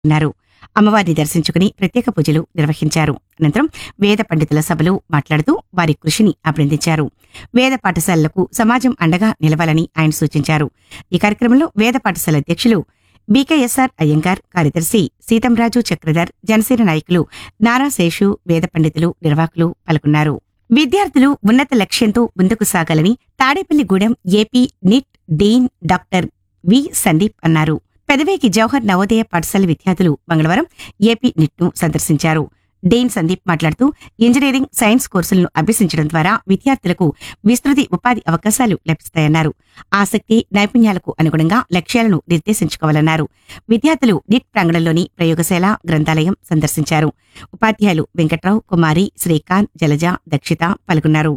ఉన్నారు అమ్మవారిని దర్శించుకుని ప్రత్యేక పూజలు నిర్వహించారు అనంతరం వేద పండితుల సభలో మాట్లాడుతూ వారి కృషిని అభినందించారు వేద పాఠశాలలకు సమాజం అండగా నిలవాలని ఆయన సూచించారు ఈ కార్యక్రమంలో వేద పాఠశాల అధ్యక్షులు బీకేఎస్ఆర్ అయ్యంగార్ కార్యదర్శి సీతంరాజు చక్రధర్ జనసేన నాయకులు నారా శేషు వేద పండితులు నిర్వాహకులు పాల్గొన్నారు విద్యార్థులు ఉన్నత లక్ష్యంతో ముందుకు సాగాలని Tadepalligudem AP NIT dean doctor V Sandeep అన్నారు పెదవేకి జవహర్ నవోదయ పాఠశాల విద్యార్థులు మంగళవారం ఏపీ నిట్ను సందర్శించారు డీన్ సందీప్ మాట్లాడుతూ ఇంజనీరింగ్ సైన్స్ కోర్సులను అభ్యసించడం ద్వారా విద్యార్థులకు విస్తృతి ఉపాధి అవకాశాలు లభిస్తాయన్నారు ఆసక్తి నైపుణ్యాలకు అనుగుణంగా లక్ష్యాలను నిర్దేశించుకోవాలన్నారు విద్యార్థులు నిట్ ప్రాంగణంలోని ప్రయోగశాల గ్రంథాలయం సందర్శించారు ఉపాధ్యాయులు వెంకట్రావు కుమారి శ్రీకాంత్ జలజ దక్షిత పాల్గొన్నారు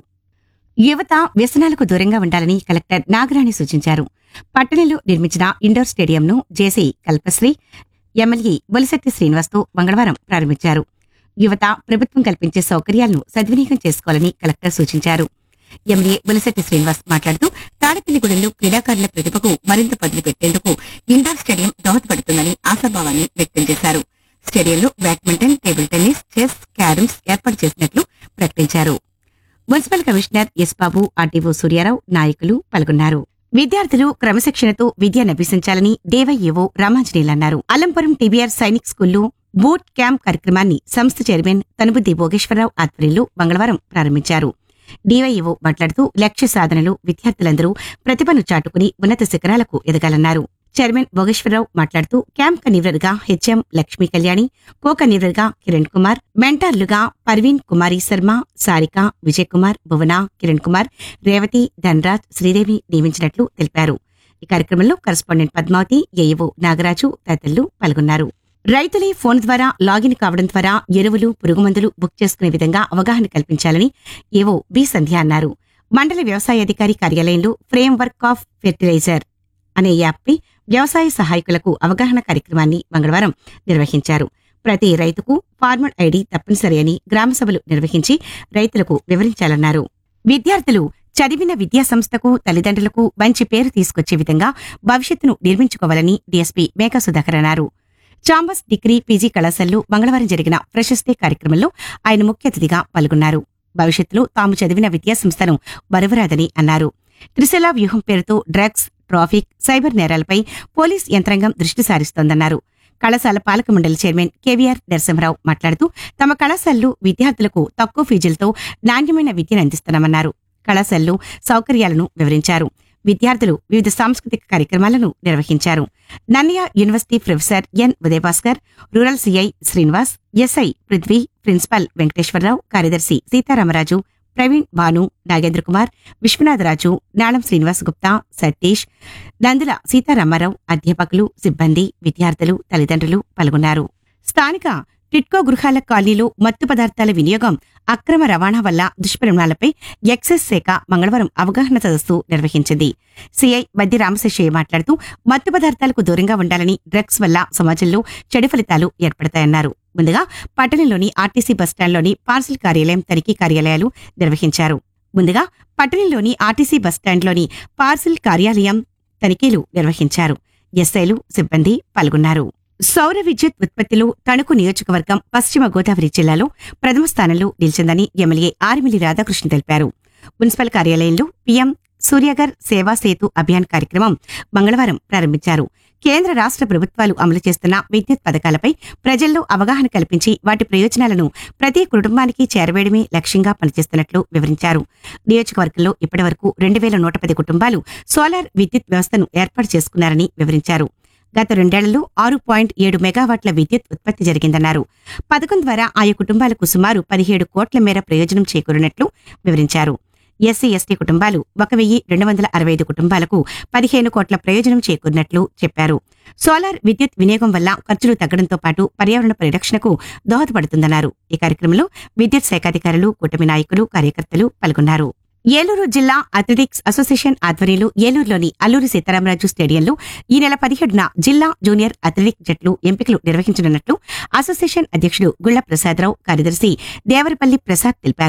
యువత వ్యసనాలకు దూరంగా ఉండాలని కలెక్టర్ నాగరాణి సూచించారు పట్టణంలో నిర్మించిన ఇండోర్ స్టేడియంను జేసీ కల్పశ్రీ ఎమ్మెల్యే బొలిశెట్టి శ్రీనివాస్తో మంగళవారం ప్రారంభించారు యువత ప్రభుత్వం కల్పించే సౌకర్యాలను సద్వినియోగం చేసుకోవాలని కలెక్టర్ సూచించారు ఎమ్మెల్యే బొలిశెట్టి శ్రీనివాస్ మాట్లాడుతూ తాడపల్లిగూడెంలో క్రీడాకారుల ప్రతిభకు మరింత పదులు పెట్టేందుకు ఇండోర్ స్టేడియం దోహదపడుతుందని ఆశాభావాన్ని వ్యక్తం చేశారు స్టేడియంలో badminton table tennis chess carroms ఏర్పాటు చేసినట్లు ప్రకటించారు municipal commissioner S Babu RTO Suryarao నాయకులు పాల్గొన్నారు విద్యార్థులు క్రమశిక్షణతో విద్యనభ్యసించాలని దేవయ్యేవో రామాంజనేయులన్నారు అల్లంపురం టీబీఆర్ సైనిక్ స్కూల్లో బూట్ క్యాంప్ కార్యక్రమాన్ని సంస్థ చైర్మన్ తనుబుద్ది భోగేశ్వరరావు ఆధ్వర్యంలో మంగళవారం ప్రారంభించారు డీవైఈఓ మాట్లాడుతూ లక్ష్య సాధనలో విద్యార్థులందరూ ప్రతిభను చాటుకుని ఉన్నత శిఖరాలకు ఎదగాలన్నారు చైర్మన్ భోగేశ్వరరావు మాట్లాడుతూ క్యాంప్ కన్వీనర్గా హెచ్ఎం లక్ష్మీ కళ్యాణి కో కన్వీనర్గా కిరణ్ కుమార్ మెంటార్లుగా పర్వీన్ కుమారి శర్మ సారిక విజయ్ కుమార్ భువన కిరణ్ కుమార్ రేవతి ధనరాజ్ శ్రీదేవి నియమించినట్లు తెలిపారు ఈ కార్యక్రమంలో కరస్పాండెంట్ పద్మావతి ఏఈఓ నాగరాజు తదితరులు పాల్గొన్నారు రైతులే ఫోన్ ద్వారా లాగిన్ కావడం ద్వారా ఎరువులు పురుగుమందులు బుక్ చేసుకునే విధంగా అవగాహన కల్పించాలని ఏవో బి సంధ్య అన్నారు మండల వ్యవసాయ అధికారి కార్యాలయంలో ఫ్రేమ్ వర్క్ ఆఫ్ ఫెర్టిలైజర్ అనే యాప్పై వ్యవసాయ సహాయకులకు అవగాహన కార్యక్రమాన్ని మంగళవారం నిర్వహించారు ప్రతి రైతుకు ఫార్మర్ ఐడి తప్పనిసరి అని గ్రామ సభలు నిర్వహించి రైతులకు వివరించాలన్నారు విద్యార్థులు చదివిన విద్యా సంస్థకు తల్లిదండ్రులకు మంచి పేరు తీసుకొచ్చే విధంగా భవిష్యత్తును నిర్మించుకోవాలని డీఎస్పీ మేఘా సుధాకర్ అన్నారు చాంబర్స్ డిగ్రీ పీజీ కళాశాలలో మంగళవారం జరిగిన ప్రశస్తి కార్యక్రమంలో ఆయన ముఖ్య అతిథిగా పాల్గొన్నారు భవిష్యత్తులో తాము చదివిన విద్యా సంస్థను మరువరాదని అన్నారు త్రిశల వ్యూహం పేరుతో డ్రగ్స్ ట్రాఫిక్ సైబర్ నేరాలపై పోలీస్ యంత్రాంగం దృష్టి సారిస్తోందన్నారు కళాశాల పాలక మండలి చైర్మన్ కేవీఆర్ నరసింహరావు మాట్లాడుతూ తమ కళాశాలలు విద్యార్థులకు తక్కువ ఫీజులతో నాణ్యమైన విద్యను అందిస్తున్నామన్నారు కళాశాలలు సౌకర్యాలను వివరించారు విద్యార్థులు వివిధ సాంస్కృతిక కార్యక్రమాలను నిర్వహించారు Nannaya university professor N Udayabhaskar rural CI Srinivas SI Prithvi principal Venkateswararao కార్యదర్శి సీతారామరాజు ప్రవీణ్ భాను నాగేంద్ర కుమార్ విశ్వనాథరాజు నాళం శ్రీనివాస్ గుప్తా సతీష్ నందుల సీతారామారావు అధ్యాపకులు సిబ్బంది విద్యార్థులు తల్లిదండ్రులు పాల్గొన్నారు స్థానిక టిట్కో గృహాల కాలనీలో మత్తు పదార్థాల వినియోగం అక్రమ రవాణా వల్ల దుష్పరిణామాలపై ఎక్సైజ్ శాఖ మంగళవారం అవగాహన సదస్సు నిర్వహించింది సిఐ బద్ది రామశేషయ్య మాట్లాడుతూ మత్తు పదార్థాలకు దూరంగా ఉండాలని డ్రగ్స్ వల్ల సమాజంలో చెడు ఫలితాలు ఏర్పడతాయన్నారు ముందుగా పట్టణంలోని ఆర్టీసీ బస్టాండ్లోని పార్సిల్ కార్యాలయం తనిఖీ కార్యాలయాలు నిర్వహించారు ముందుగా పట్టణంలోని ఆర్టీసీ బస్టాండ్లోని పార్సిల్ కార్యాలయం తనిఖీలు నిర్వహించారు ఎస్ఐలు సిబ్బంది పాల్గొన్నారు సౌర విద్యుత్ ఉత్పత్తిలో తణుకు నియోజకవర్గం పశ్చిమ గోదావరి జిల్లాలో ప్రథమ స్థానంలో నిలిచిందని ఎమ్మెల్యే ఆరిమిలి రాధాకృష్ణ తెలిపారు మున్సిపల్ కార్యాలయంలో పీఎం సూర్యగర్ సేవా సేతు అభియాన్ కార్యక్రమం మంగళవారం ప్రారంభించారు కేంద్ర రాష్ట్ర ప్రభుత్వాలు అమలు చేస్తున్న విద్యుత్ పథకాలపై ప్రజల్లో అవగాహన కల్పించి వాటి ప్రయోజనాలను ప్రతి కుటుంబానికి చేరవేయడమే లక్ష్యంగా పనిచేస్తున్నట్లు వివరించారు నియోజకవర్గంలో ఇప్పటివరకు రెండు వేల నూట పది కుటుంబాలు సోలార్ విద్యుత్ వ్యవస్థను ఏర్పాటు చేసుకున్నారని వివరించారు గత రెండేళ్లలో ఆరు పాయింట్ ఏడు మెగావాట్ల విద్యుత్ ఉత్పత్తి జరిగిందన్నారు పథకం ద్వారా ఆయా కుటుంబాలకు సుమారు పదిహేడు కోట్ల మేర ప్రయోజనం చేకూరినట్లు వివరించారు ఎస్సీ ఎస్టీ కుటుంబాలు ఒక వెయ్యి రెండు వందల అరవై ఐదు కుటుంబాలకు పదిహేను కోట్ల ప్రయోజనం చేకూరినట్లు చెప్పారు సోలార్ విద్యుత్ వినియోగం వల్ల ఖర్చులు తగ్గడంతో పాటు పర్యావరణ పరిరక్షణకు దోహదపడుతుందన్నారు ఈ కార్యక్రమంలో విద్యుత్ శాఖాధికారులు కూటమి నాయకులు కార్యకర్తలు పాల్గొన్నారు ఏలూరు జిల్లా అథ్లెటిక్స్ అసోసియేషన్ ఆధ్వర్యంలో ఏలూరులోని అల్లూరి సీతారామరాజు స్టేడియంలో ఈ నెల పదిహేడున జిల్లా జూనియర్ అథ్లెటిక్ జట్లు ఎంపికలు నిర్వహించనున్నట్లు అసోసియేషన్ అధ్యక్షుడు గుళ్ల ప్రసాదరావు కార్యదర్శి దేవరపల్లి ప్రసాద్ తెలిపారు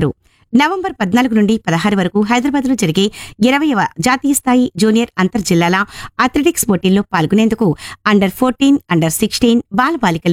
నవంబర్ పద్నాలుగు నుండి పదహారు వరకు హైదరాబాద్ లో జరిగే ఇరవయవ జాతీయ స్థాయి జూనియర్ అంతర్జిల్లాల అథ్లెటిక్స్ పోటీల్లో పాల్గొనేందుకు అండర్ ఫోర్టీన్ అండర్ సిక్స్టీన్ బాల బాలికల్లో